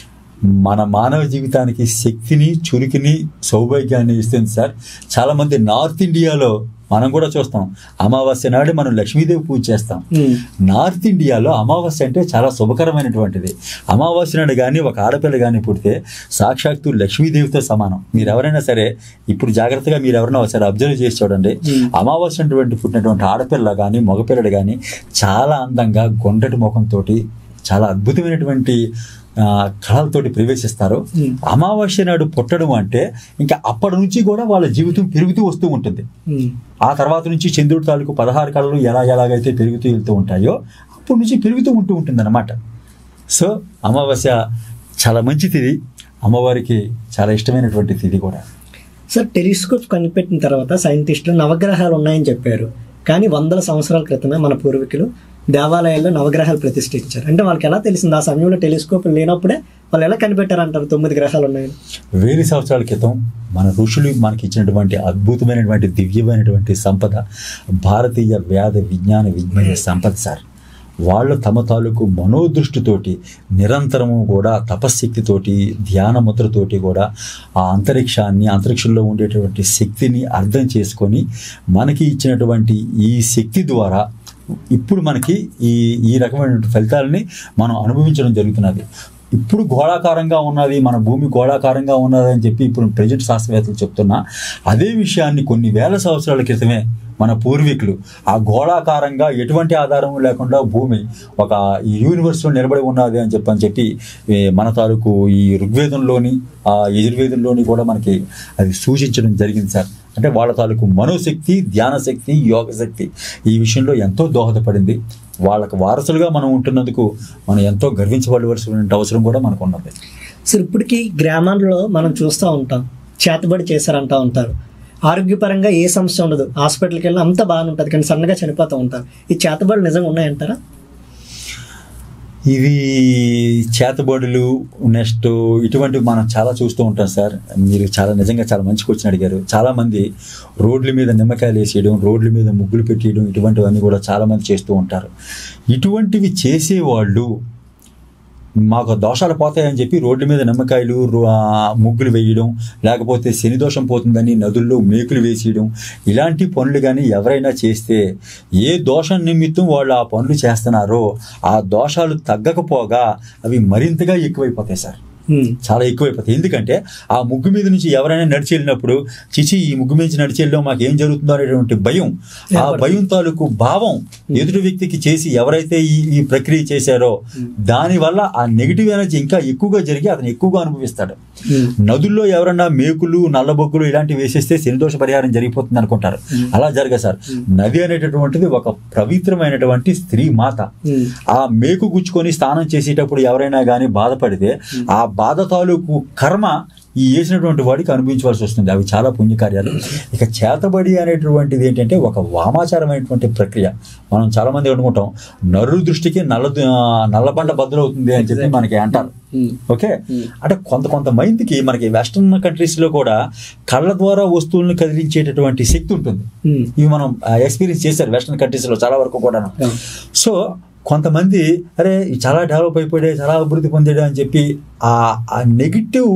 మన మానవ జీవితానికి శక్తిని చురుకుని సౌభాగ్యాన్ని ఇస్తుంది సార్ చాలామంది నార్త్ ఇండియాలో మనం కూడా చూస్తాం అమావాస్య నాడు మనం లక్ష్మీదేవి పూజ చేస్తాం ఉమ్. నార్త్ ఇండియాలో అమావాస్య అంటే చాలా శుభకరమైనటువంటిది అమావాస్య నాడు కానీ ఒక ఆడపిల్ల కానీ పుడితే సాక్షాత్తు లక్ష్మీదేవితో సమానం మీరు ఎవరైనా సరే ఇప్పుడు జాగ్రత్తగా మీరు ఎవరైనా ఒకసారి అబ్జర్వ్ చేసి చూడండి Hmm. అమావాస్య అటువంటి పుట్టినటువంటి ఆడపిల్ల కానీ మగపిల్లడు కానీ చాలా అందంగా గుండ్రటి ముఖంతో చాలా అద్భుతమైనటువంటి ఆ, కళలతోటి ప్రవేశిస్తారో Hmm. అమావాస్య నాడు పుట్టడం అంటే ఇంకా అప్పటి నుంచి కూడా వాళ్ళ జీవితం పెరుగుతూ వస్తూ ఉంటుంది ఉమ్. ఆ తర్వాత నుంచి చంద్రుడి తాలూకు పదహారు కళలు ఎలా ఎలాగైతే పెరుగుతూ వెళ్తూ ఉంటాయో అప్పటి నుంచి పెరుగుతూ ఉంటూ ఉంటుంది అనమాట సో అమావాస్య చాలా మంచి తిది అమ్మవారికి చాలా ఇష్టమైనటువంటి తిది కూడా సార్ టెలిస్కోప్ కనిపెట్టిన తర్వాత సైంటిస్టులు నవగ్రహాలు ఉన్నాయని చెప్పారు కానీ వందల సంవత్సరాల క్రితమే మన పూర్వీకులు దేవాలయాల్లో నవగ్రహాలు ప్రతిష్ఠించారు అంటే వాళ్ళకి ఎలా తెలిసింది ఆ సమయంలో టెలిస్కోప్ లేనప్పుడే వాళ్ళు ఎలా కనిపెట్టారంటారు తొమ్మిది గ్రహాలు ఉన్నాయని వేల సంవత్సరాల క్రితం మన ఋషులు మనకి ఇచ్చినటువంటి అద్భుతమైనటువంటి దివ్యమైనటువంటి సంపద భారతీయ వేద విజ్ఞాన విజ్ఞాన సంపద సార్ వాళ్ళ తమ తాలూకు మనోదృష్టితోటి నిరంతరము కూడా తపశ్శక్తితోటి ధ్యాన ముద్రతోటి కూడా ఆ అంతరిక్షాన్ని అంతరిక్షంలో ఉండేటువంటి శక్తిని అర్థం చేసుకొని మనకి ఇచ్చినటువంటి ఈ శక్తి ద్వారా ఇప్పుడు మనకి ఈ ఈ రకమైన ఫలితాలని మనం అనుభవించడం జరుగుతున్నది ఇప్పుడు గోళాకారంగా ఉన్నది మన భూమి గోళాకారంగా ఉన్నది అని చెప్పి ఇప్పుడు ప్రజెంట్ శాస్త్రవేత్తలు చెప్తున్నా అదే విషయాన్ని కొన్ని వేల సంవత్సరాల క్రితమే మన పూర్వీకులు ఆ గోళాకారంగా ఎటువంటి ఆధారం లేకుండా భూమి ఒక ఈ యూనివర్స్లో నిలబడి ఉన్నది అని చెప్పి అని చెప్పి ఏ, మన తాలూకు ఈ ఋగ్వేదంలోని ఆ యజుర్వేదంలోని కూడా మనకి అది సూచించడం జరిగింది సార్ అంటే వాళ్ళ తాలూకు మనోశక్తి ధ్యాన శక్తి యోగ శక్తి ఈ విషయంలో ఎంతో దోహదపడింది వాళ్ళకి వారసులుగా మనం ఉంటున్నందుకు మనం ఎంతో గర్వించబడవలసిన అవసరం కూడా మనకు ఉన్నది సార్ ఇప్పటికీ గ్రామాల్లో మనం చూస్తూ ఉంటాం చేతబడి చేశారంటా ఉంటారు ఆరోగ్యపరంగా ఏ సమస్య ఉండదు హాస్పిటల్కి వెళ్ళి అంతా బాగానే ఉంటుంది కానీ సన్నగా చనిపోతూ ఉంటారు ఈ చేతబడులు నిజంగా ఉన్నాయంటారా ఇవి చేతబడులు నెక్స్ట్ ఇటువంటివి మనం చాలా చూస్తూ ఉంటాం సార్ మీరు చాలా నిజంగా చాలా మంచి క్వశ్చన్ అడిగారు చాలా మంది రోడ్ల మీద నిమ్మకాయలు వేసేయడం రోడ్ల మీద ముగ్గులు పెట్టేయడం ఇటువంటివన్నీ కూడా చాలా మంది చేస్తూ ఉంటారు ఇటువంటివి చేసేవాళ్ళు మాకు దోషాలు పోతాయని చెప్పి రోడ్ల మీద నిమ్మకాయలు రో- ఆ, ముగ్గులు వేయడం లేకపోతే శని దోషం పోతుందని నదుల్లో మేకులు వేసేయడం ఇలాంటి పనులు కానీ ఎవరైనా చేస్తే ఏ దోషం నిమిత్తం వాళ్ళు ఆ పనులు చేస్తున్నారో ఆ దోషాలు తగ్గకపోగా అవి మరింతగా ఎక్కువైపోతాయి సార్ ఉమ్. చాలా ఎక్కువైపోతాయి ఎందుకంటే ఆ ముగ్గు మీద నుంచి ఎవరైనా నడిచి వెళ్ళినప్పుడు చిచి ఈ ముగ్గు మీద నుంచి నడిచి వెళ్ళడం మాకు ఏం జరుగుతుందో అనేటువంటి భయం ఆ భయం తాలూకు భావం ఎదుటి వ్యక్తికి చేసి ఎవరైతే ఈ ఈ ప్రక్రియ చేశారో దానివల్ల ఆ నెగిటివ్ ఎనర్జీ ఇంకా ఎక్కువగా జరిగి అతను ఎక్కువగా అనుభవిస్తాడు ఉమ్. నదుల్లో ఎవరన్నా మేకులు నల్లబొగ్గులు ఇలాంటివి వేసేస్తే శనిదోష పరిహారం జరిగిపోతుంది అనుకుంటారు అలా జరగదు సార్ నది అనేటటువంటిది ఒక పవిత్రమైనటువంటి స్త్రీ మాత ఉమ్. ఆ మేకు గుచ్చుకొని స్నానం చేసేటప్పుడు ఎవరైనా కానీ బాధపడితే ఆ బాధ తాలూకు కర్మ ఈ వేసినటువంటి వాడికి అనుభవించవలసి వస్తుంది అవి చాలా పుణ్యకార్యాలు ఇక చేతబడి అనేటువంటిది ఏంటంటే ఒక వామాచారమైనటువంటి ప్రక్రియ మనం చాలా మంది అనుకుంటాం నరు దృష్టికి నల్ల నల్లబండ బదులవుతుంది అని చెప్పి మనకి అంటారు ఉమ్. ఓకే అంటే కొంత కొంత మైండ్కి మనకి వెస్ట్రన్ కంట్రీస్లో కూడా కళ్ళ ద్వారా వస్తువులను కదిలించేటటువంటి శక్తి ఉంటుంది ఉమ్. ఇవి మనం ఎక్స్పీరియన్స్ చేశారు వెస్ట్రన్ కంట్రీస్లో చాలా వరకు కూడా అవును. సో కొంతమంది అరే ఇది చాలా డెవలప్ అయిపోయాడు చాలా అభివృద్ధి పొందాడు అని చెప్పి ఆ ఆ నెగిటివ్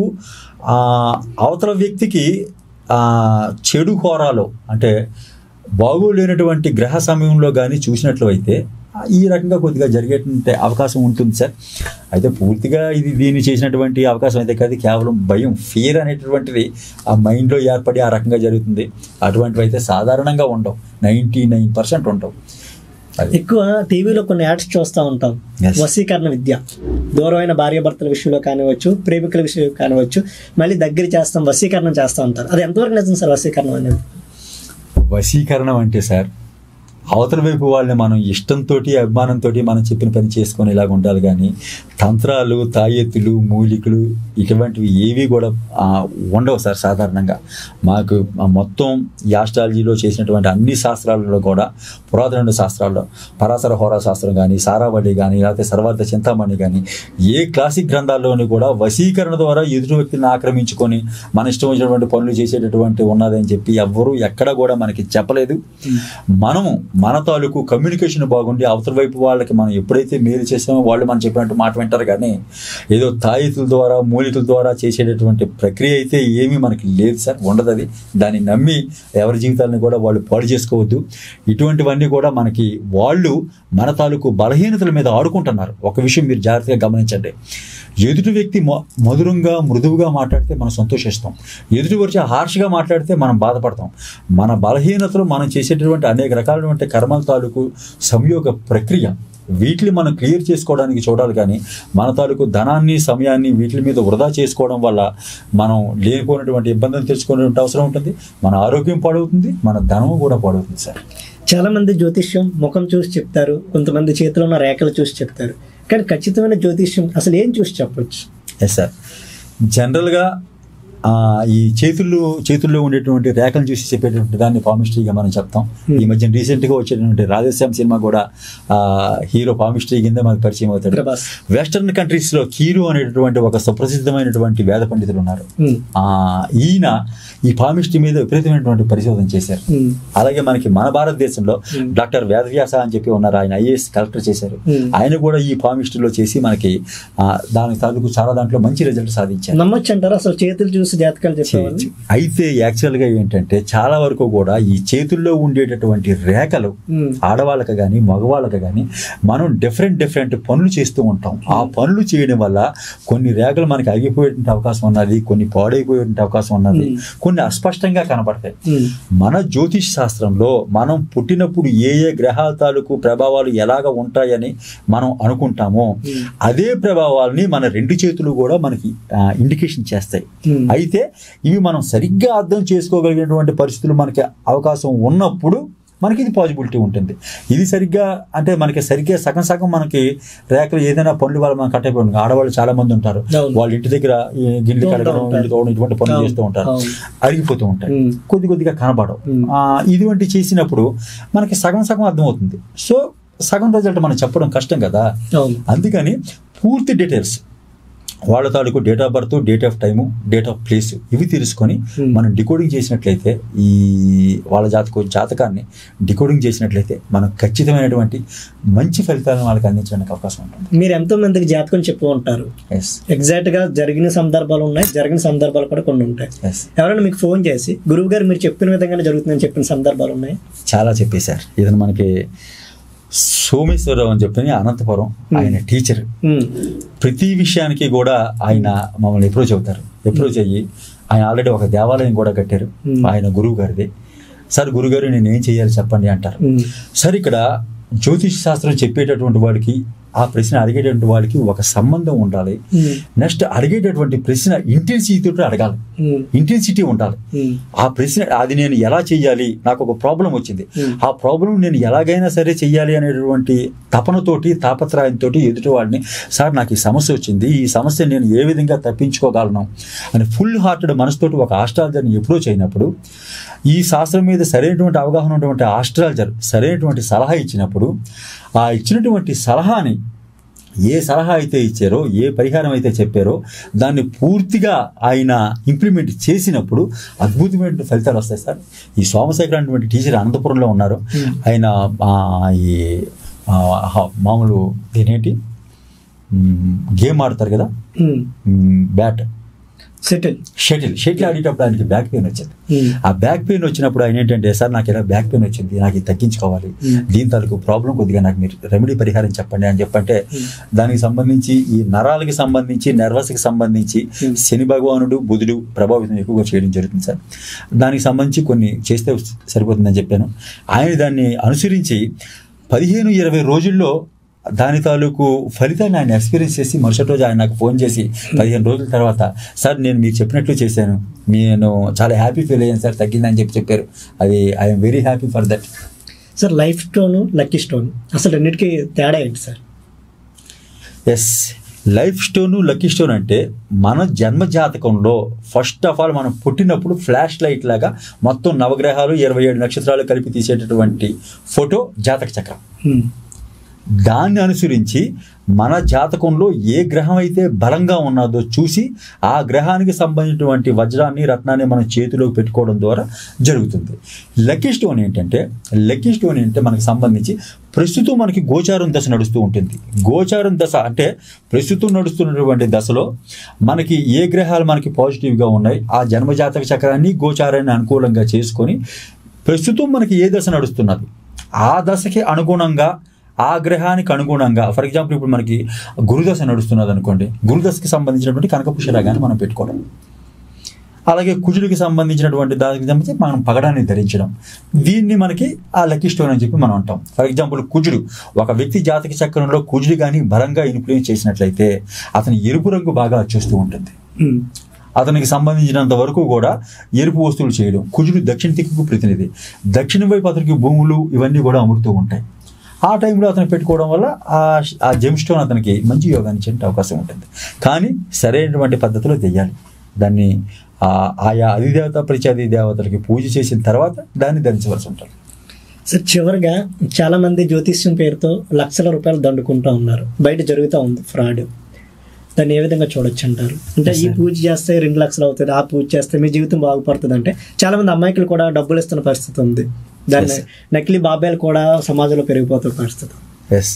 అవతల వ్యక్తికి ఆ చెడు హోరాలో అంటే బాగోలేనటువంటి గ్రహ సమయంలో కానీ చూసినట్లు అయితే ఈ రకంగా కొద్దిగా జరిగేటువంటి అవకాశం ఉంటుంది సార్ అయితే పూర్తిగా ఇది దీన్ని చేసినటువంటి అవకాశం అయితే కాదు కేవలం భయం ఫియర్ అనేటటువంటిది ఆ మైండ్లో ఏర్పడి ఆ రకంగా జరుగుతుంది అటువంటివి అయితే సాధారణంగా ఉండవు నైంటీ నైన్ పర్సెంట్ ఉండవు అది ఎక్కువ టీవీలో కొన్ని యాడ్స్ చూస్తూ ఉంటాం Yes. వశీకరణ విద్య దూరమైన భార్యాభర్తల విషయంలో కానివచ్చు ప్రేమికుల విషయంలో కానివచ్చు మళ్ళీ దగ్గర చేస్తాం వశీకరణం చేస్తూ ఉంటారు అది ఎంతవరకు నిజం సార్ వశీకరణం అనేది వశీకరణం అంటే సార్ అవతల వైపు వాళ్ళని మనం ఇష్టంతో అభిమానంతో మనం చెప్పిన పని చేసుకొని ఇలాగ ఉండాలి కానీ తంత్రాలు తాయెత్తులు మూలికలు ఇటువంటివి ఏవి కూడా ఆ, ఉండవు సార్ సాధారణంగా మాకు ఆ మొత్తం ఈ ఆస్ట్రాలజీలో చేసినటువంటి అన్ని శాస్త్రాలలో కూడా పురాతన శాస్త్రాల్లో పరాశర హోరా శాస్త్రం కానీ సారావళి కానీ లేకపోతే సర్వార్థ చింతామణి కానీ ఏ క్లాసిక్ గ్రంథాల్లోని కూడా వశీకరణ ద్వారా ఎదుటి వ్యక్తిని ఆక్రమించుకొని మన ఇష్టం వచ్చినటువంటి పనులు చేసేటటువంటి ఉన్నదని చెప్పి ఎవ్వరూ ఎక్కడ కూడా మనకి చెప్పలేదు మనము మన తాలూకు కమ్యూనికేషన్ బాగుండి అవతల వైపు వాళ్ళకి మనం ఎప్పుడైతే మేలు చేసామో వాళ్ళు మనం చెప్పినట్టు మాట వింటారు కానీ ఏదో తాయితుల ద్వారా మూలికల ద్వారా చేసేటటువంటి ప్రక్రియ అయితే ఏమీ మనకి లేదు సార్ ఉండదు అది దాన్ని నమ్మి ఎవరి జీవితాలను కూడా వాళ్ళు పాడు చేసుకోవద్దు ఇటువంటివన్నీ కూడా మనకి వాళ్ళు మన తాలూకు బలహీనతల మీద ఆడుకుంటున్నారు ఒక విషయం మీరు జాగ్రత్తగా గమనించండి ఎదుటి వ్యక్తి మొ- మధురంగా మృదువుగా మాట్లాడితే మనం సంతోషిస్తాం ఎదుటి వచ్చి హార్ష్గా మాట్లాడితే మనం బాధపడతాం మన బలహీనతలు మనం చేసేటటువంటి అనేక రకాలైనటువంటి కర్మల తాలూకు సంయోగ ప్రక్రియ వీటిని మనం క్లియర్ చేసుకోవడానికి చూడాలి కానీ మన తాలూకు ధనాన్ని సమయాన్ని వీటి మీద వృధా చేసుకోవడం వల్ల మనం లేనిపోయినటువంటి ఇబ్బందులు తెచ్చుకునే అవసరం ఉంటుంది మన ఆరోగ్యం పాడవుతుంది మన ధనం కూడా పాడవుతుంది సార్ చాలా మంది జ్యోతిష్యం ముఖం చూసి చెప్తారు కొంతమంది చేతిలో ఉన్న రేఖలు చూసి చెప్తారు కానీ ఖచ్చితమైన జ్యోతిష్యం అసలు ఏం చూసి చెప్పొచ్చు ఎస్ సార్ జనరల్గా ఆ, ఈ చేతుల్లో చేతుల్లో ఉండేటువంటి రేఖలు చూసి చెప్పేటువంటి దాన్ని పామిస్ట్రీగా మనం చెప్తాం ఈ మధ్య రీసెంట్గా వచ్చేటువంటి రాధేశ్యామ్ సినిమా కూడా ఆ, హీరో పామిస్ట్రీ కింద మనకు పరిచయం అవుతాడు ప్రభాస్ వెస్టర్న్ కంట్రీస్లో కీరు అనేటటువంటి ఒక సుప్రసిద్ధమైనటువంటి వేద పండితులు ఉన్నారు ఉమ్, ఆ, ఈయన ఈ పామిస్ట్రీ మీద విపరీతమైనటువంటి పరిశోధన చేశారు ఉమ్, అలాగే మనకి మన భారతదేశంలో Hmm. డాక్టర్ వేదవ్యాస అని చెప్పి ఉన్నారు ఆయన ఐఏఎస్ కలెక్టర్ చేశారు Hmm. ఆయన కూడా ఈ పామిస్ట్రీలో చేసి మనకి ఆ, దానికి తాలూకు చాలా దాంట్లో మంచి రిజల్ట్ సాధించారు నమ్మొచ్చు అంటారా అసలు చేతులు చూసి జాతకాలు చెప్పేవాళ్ళు చేయొచ్చు. అయితే యాక్చువల్గా ఏంటంటే చాలా వరకు కూడా ఈ చేతుల్లో ఉండేటటువంటి రేఖలు ఉమ్, ఆడవాళ్ళకి కానీ మగవాళ్ళకి కానీ మనం డిఫరెంట్ డిఫరెంట్ పనులు చేస్తూ ఉంటాం ఆ పనులు చేయడం వల్ల కొన్ని రేఖలు మనకి ఆగిపోయేటువంటి అవకాశం ఉన్నది కొన్ని పాడైపోయేటువంటి అవకాశం ఉన్నది Hmm. కొన్ని అస్పష్టంగా కనపడతాయి ఉమ్, మన జ్యోతిష్ శాస్త్రంలో మనం పుట్టినప్పుడు ఏ ఏ గ్రహాల తాలూకు ప్రభావాలు ఎలాగ ఉంటాయని మనం అనుకుంటామో Hmm. అదే ప్రభావాలని మన రెండు చేతులు కూడా మనకి ఇండికేషన్ చేస్తాయి ఉమ్, అయితే ఇవి మనం సరిగ్గా అర్థం చేసుకోగలిగినటువంటి పరిస్థితులు మనకి అవకాశం ఉన్నప్పుడు మనకి ఇది పాజిబిలిటీ ఉంటుంది ఇది సరిగ్గా అంటే మనకి సరిగ్గా సగం సగం మనకి రేఖలు ఏదైనా పనులు వల్ల మనం కట్ అయిపోయింది ఆడవాళ్ళు చాలా మంది ఉంటారు అవును. వాళ్ళ ఇంటి దగ్గర ఈ గిన్నెలు తోముతూ కడగడం ఉంటారు. ఇల్లు తోమడం ఇటువంటి పనులు అవును. చేస్తూ ఉంటారు అవును. అరిగిపోతూ ఉంటాయి ఉమ్, కొద్ది కొద్దిగా కనబడవు ఉమ్. ఆ, ఇటువంటి చేసినప్పుడు మనకి సగం సగం అర్థమవుతుంది సో సగం రిజల్ట్ మనం చెప్పడం కష్టం కదా అవును అందుకని పూర్తి డీటెయిల్స్ వాళ్ళ తాలూకు date of birth date of time date of place ఇవి తెలుసుకొని Hmm. మనం డికోడింగ్ చేసినట్లయితే ఈ వాళ్ళ జాతకు జాతకాన్ని డికోడింగ్ చేసినట్లయితే మనం ఖచ్చితమైనటువంటి మంచి ఫలితాలను వాళ్ళకి అందించడానికి అవకాశం ఉంటుంది మీరు ఎంతో మందికి జాతకం చెప్పు ఉంటారు ఎస్ ఎగ్జాక్ట్ గా జరిగిన సందర్భాలు ఉన్నాయి జరిగిన సందర్భాలు కూడా కొన్ని ఉంటాయి ఎస్ ఎవరైనా మీకు ఫోన్ చేసి గురువు గారు మీరు చెప్పిన విధంగానే జరుగుతుందని చెప్పిన సందర్భాలు ఉన్నాయి చాలా చెప్పేశారు ఇతను మనకి సోమేశ్వరరావు అని చెప్పి అనంతపురం ఆయన టీచర్ ఉమ్, ప్రతి విషయానికి కూడా ఆయన మమ్మల్ని అప్రోచ్ అవుతారు అప్రోచ్ అయ్యి ఆయన ఆల్రెడీ ఒక దేవాలయం కూడా కట్టారు Hmm. ఆయన గురువు గారిది సార్ గురుగారు నేను ఏం చేయాలి చెప్పండి అంటారు ఉమ్, సార్ ఇక్కడ జ్యోతిష్ శాస్త్రం చెప్పేటటువంటి వాడికి ఆ ప్రశ్న అడిగేటటువంటి వాడికి ఒక సంబంధం ఉండాలి ఉమ్, నెక్స్ట్ అడిగేటటువంటి ప్రశ్న ఇంటెన్సిటీతో అడగాలి ఉమ్, ఇంటెన్సిటీ ఉండాలి ఉమ్, ఆ ప్రశ్న అది నేను ఎలా చెయ్యాలి నాకు ఒక ప్రాబ్లం వచ్చింది Hmm. ఆ ప్రాబ్లం నేను ఎలాగైనా సరే చెయ్యాలి అనేటువంటి తపనతోటి తాపత్రయంతో ఎదుటి వాడిని సార్ నాకు ఈ సమస్య వచ్చింది ఈ సమస్య నేను ఏ విధంగా తప్పించుకోగలను అని ఫుల్ హార్టెడ్ మనసుతోటి ఒక ఆస్ట్రాలజర్ని అప్రోచ్ అయినప్పుడు ఈ శాస్త్రం మీద సరైనటువంటి అవగాహన ఉన్నటువంటి ఆస్ట్రాలజర్ సరైనటువంటి సలహా ఇచ్చినప్పుడు ఆ ఇచ్చినటువంటి సలహాని ఏ సలహా అయితే ఇచ్చారో ఏ పరిహారం అయితే చెప్పారో దాన్ని పూర్తిగా ఆయన ఇంప్లిమెంట్ చేసినప్పుడు అద్భుతమైన ఫలితాలు వస్తాయి సార్ ఈ సోమశేఖర్ అనేటువంటి టీచర్ అనంతపురంలో ఉన్నారు ఆయన ఆ, ఈ ఆ, హ- మామూలు దీనేంటి మ్, గేమ్ ఆడతారు కదా ఉమ్, మ్, బ్యాట్ సెటిల్ షటిల్ షటిల్ ఆడేటప్పుడు ఆయనకి బ్యాక్ పెయిన్ వచ్చింది ఉమ్, ఆ బ్యాక్ పెయిన్ వచ్చినప్పుడు ఆయన ఏంటంటే సార్ నాకు ఇలా బ్యాక్ పెయిన్ వచ్చింది నాకు ఇది తగ్గించుకోవాలి Hmm. దీని తాలూకు ప్రాబ్లం కొద్దిగా నాకు మీరు రెమెడీ పరిహారం చెప్పండి అని చెప్పంటే Hmm. దానికి సంబంధించి ఈ నరాలకి సంబంధించి నర్వస్కి సంబంధించి Hmm. శని భగవానుడు బుధుడు ప్రభావితం ఎక్కువగా చేయడం జరుగుతుంది సార్ దానికి సంబంధించి కొన్ని చేస్తే సరిపోతుందని చెప్పాను ఆయన దాన్ని అనుసరించి పదిహేను ఇరవై రోజుల్లో దాని తాలూకు ఫలితాన్ని ఆయన ఎక్స్పీరియన్స్ చేసి మరుసటి రోజు ఆయన నాకు ఫోన్ చేసి పదిహేను రోజుల తర్వాత సార్ నేను మీరు చెప్పినట్లు చేశాను నేను చాలా హ్యాపీ ఫీల్ అయ్యాను సార్ తగ్గిందని చెప్పి చెప్పారు అది I'm very happy for that sir life stone lucky stone అసలు రెండింటికి తేడా ఏంటి sir yes life stone lucky stone అంటే మన జన్మ జాతకంలో ఫస్ట్ ఆఫ్ ఆల్ మనం పుట్టినప్పుడు ఫ్లాష్ లైట్ లాగా మొత్తం నవగ్రహాలు ఇరవై ఏడు నక్షత్రాలు కలిపి తీసేటటువంటి ఫోటో జాతక చక్రం ఉమ్, దాన్ని అనుసరించి మన జాతకంలో ఏ గ్రహం అయితే బలంగా ఉన్నదో చూసి ఆ గ్రహానికి సంబంధించినటువంటి వజ్రాన్ని రత్నాన్ని మనం చేతిలోకి పెట్టుకోవడం ద్వారా జరుగుతుంది లక్కీ స్టోన్ ఏంటంటే లక్కీ స్టోన్ ఏంటంటే మనకి సంబంధించి ప్రస్తుతం మనకి గోచారం దశ నడుస్తూ ఉంటుంది గోచారం దశ అంటే ప్రస్తుతం నడుస్తున్నటువంటి దశలో మనకి ఏ గ్రహాలు మనకి పాజిటివ్గా ఉన్నాయి ఆ జన్మజాతక చక్రాన్ని గోచారాన్ని అనుకూలంగా చేసుకొని ప్రస్తుతం మనకి ఏ దశ నడుస్తున్నది ఆ దశకి అనుగుణంగా ఆ గ్రహానికి అనుగుణంగా ఫర్ ఎగ్జాంపుల్ ఇప్పుడు మనకి గురుదశ నడుస్తున్నది అనుకోండి గురుదశకి సంబంధించినటువంటి కనకపుష్య రాగాన్ని మనం పెట్టుకోవడం అలాగే కుజుడికి సంబంధించినటువంటి దానికి సంబంధించి మనం పగడాన్ని ధరించడం దీన్ని మనకి ఆ లక్కీ స్టోన్ అని చెప్పి మనం అంటాం ఫర్ ఎగ్జాంపుల్ కుజుడు ఒక వ్యక్తి జాతక చక్రంలో కుజుడు కానీ బలంగా ఇన్ఫ్లుయెన్స్ చేసినట్లయితే అతని ఎరుపు రంగు బాగా వచ్చేస్తూ ఉంటుంది ఉమ్. అతనికి సంబంధించినంత వరకు కూడా ఎరుపు వస్తువులు చేయడం కుజుడు దక్షిణ దిక్కుకు ప్రతినిధి దక్షిణ వైపు అతనికి భూములు ఇవన్నీ కూడా అమరుతూ ఉంటాయి ఆ టైంలో అతను పెట్టుకోవడం వల్ల ఆ ఆ జెమ్ స్టోన్ అతనికి మంచి యోగాన్ని ఇచ్చే అవకాశం ఉంటుంది కానీ సరైనటువంటి పద్ధతిలో చేయాలి దాన్ని ఆ ఆయా అధిదేవత ప్రత్యాది దేవతలకి పూజ చేసిన తర్వాత దాన్ని ధరించవలసి ఉంటుంది సార్ చివరిగా చాలా మంది జ్యోతిష్యం పేరుతో లక్షల రూపాయలు దండుకుంటూ ఉన్నారు బయట జరుగుతూ ఉంది ఫ్రాడ్ దాన్ని ఏ విధంగా చూడొచ్చు అంటారు అంటే ఈ పూజ చేస్తే రెండు లక్షలు అవుతుంది ఆ పూజ చేస్తే మీ జీవితం బాగుపడుతుంది అంటే చాలా మంది అమ్మాయికులు కూడా డబ్బులు ఇస్తున్న పరిస్థితి ఉంది దాన్ని Yes. నకిలీ బాబాయిలు కూడా సమాజంలో పెరిగిపోతున్న పరిస్థితి ఎస్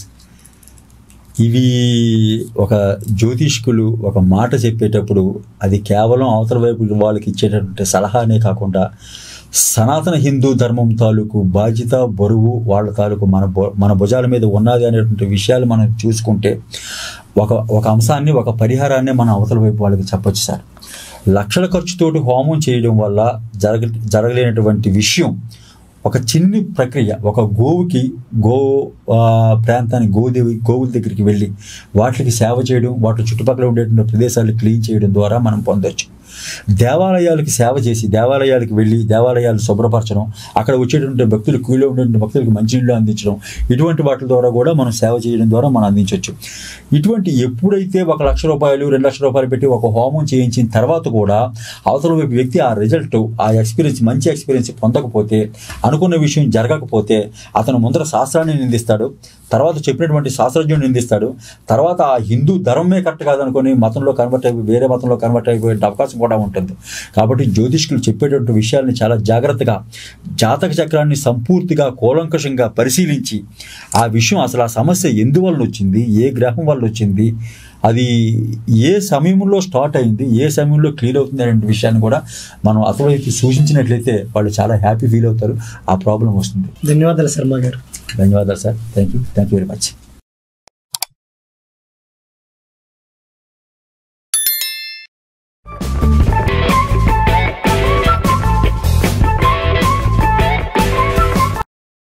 ఇవి ఒక జ్యోతిష్కులు ఒక మాట చెప్పేటప్పుడు అది కేవలం అవతల వైపు వాళ్ళకి ఇచ్చేటటువంటి సలహానే కాకుండా సనాతన హిందూ ధర్మం తాలూకు బాధ్యత బరువు వాళ్ళ తాలూకు మన భు- మన భుజాల మీద ఉన్నది అనేటువంటి విషయాలు మనం చూసుకుంటే ఒక ఒక అంశాన్ని ఒక పరిహారాన్ని మన అవతల వైపు వాళ్ళకి చెప్పొచ్చు సార్ లక్షల ఖర్చుతోటి హోమం చేయడం వల్ల జరగ జరగలేనటువంటి విషయం ఒక చిన్ని ప్రక్రియ ఒక గోవుకి గో ఆ, ప్రాంతానికి గోదేవి గోవుల దగ్గరికి వెళ్ళి వాటికి సేవ చేయడం వాటి చుట్టుపక్కల ఉండేటువంటి ప్రదేశాలు క్లీన్ చేయడం ద్వారా మనం పొందొచ్చు దేవాలయాలకి సేవ చేసి దేవాలయాలకు వెళ్ళి దేవాలయాలు శుభ్రపరచడం అక్కడ వచ్చేటువంటి భక్తులు క్యూలో ఉండేటువంటి భక్తులకు మంచినీళ్ళు అందించడం ఇటువంటి వాటి ద్వారా కూడా మనం సేవ చేయడం ద్వారా మనం అందించవచ్చు ఇటువంటి ఎప్పుడైతే ఒక లక్ష రూపాయలు రెండు లక్షల రూపాయలు పెట్టి ఒక హోమం చేయించిన తర్వాత కూడా అవతల వైపు వ్యక్తి ఆ రిజల్ట్ ఆ ఎక్స్పీరియన్స్ మంచి ఎక్స్పీరియన్స్ పొందకపోతే అనుకున్న విషయం జరగకపోతే అతను ముందర శాస్త్రాన్ని నిందిస్తాడు తర్వాత చెప్పినటువంటి శాస్త్రజ్ఞుని నిందిస్తాడు తర్వాత ఆ హిందూ ధర్మమే కరెక్ట్ కాదనుకొని మతంలో కన్వర్ట్ అయిపోయి వేరే మతంలో కన్వర్ట్ అయిపోయే అవకాశం కూడా ఉంటుంది కాబట్టి జ్యోతిష్కులు చెప్పేటువంటి విషయాల్ని చాలా జాగ్రత్తగా జాతక చక్రాన్ని సంపూర్తిగా కూలంకషంగా పరిశీలించి ఆ విషయం అసలు ఆ సమస్య ఎందువల్ల వచ్చింది ఏ గ్రహం వల్ల వచ్చింది అది ఏ సమయంలో స్టార్ట్ అయింది ఏ సమయంలో క్లియర్ అవుతుంది అనే విషయాన్ని కూడా మనం అసలు సూచించినట్లయితే వాళ్ళు చాలా హ్యాపీ ఫీల్ అవుతారు ఆ ప్రాబ్లం వస్తుంది ధన్యవాదాలు శర్మ గారు ధన్యవాదాలు sir thank you thank you very much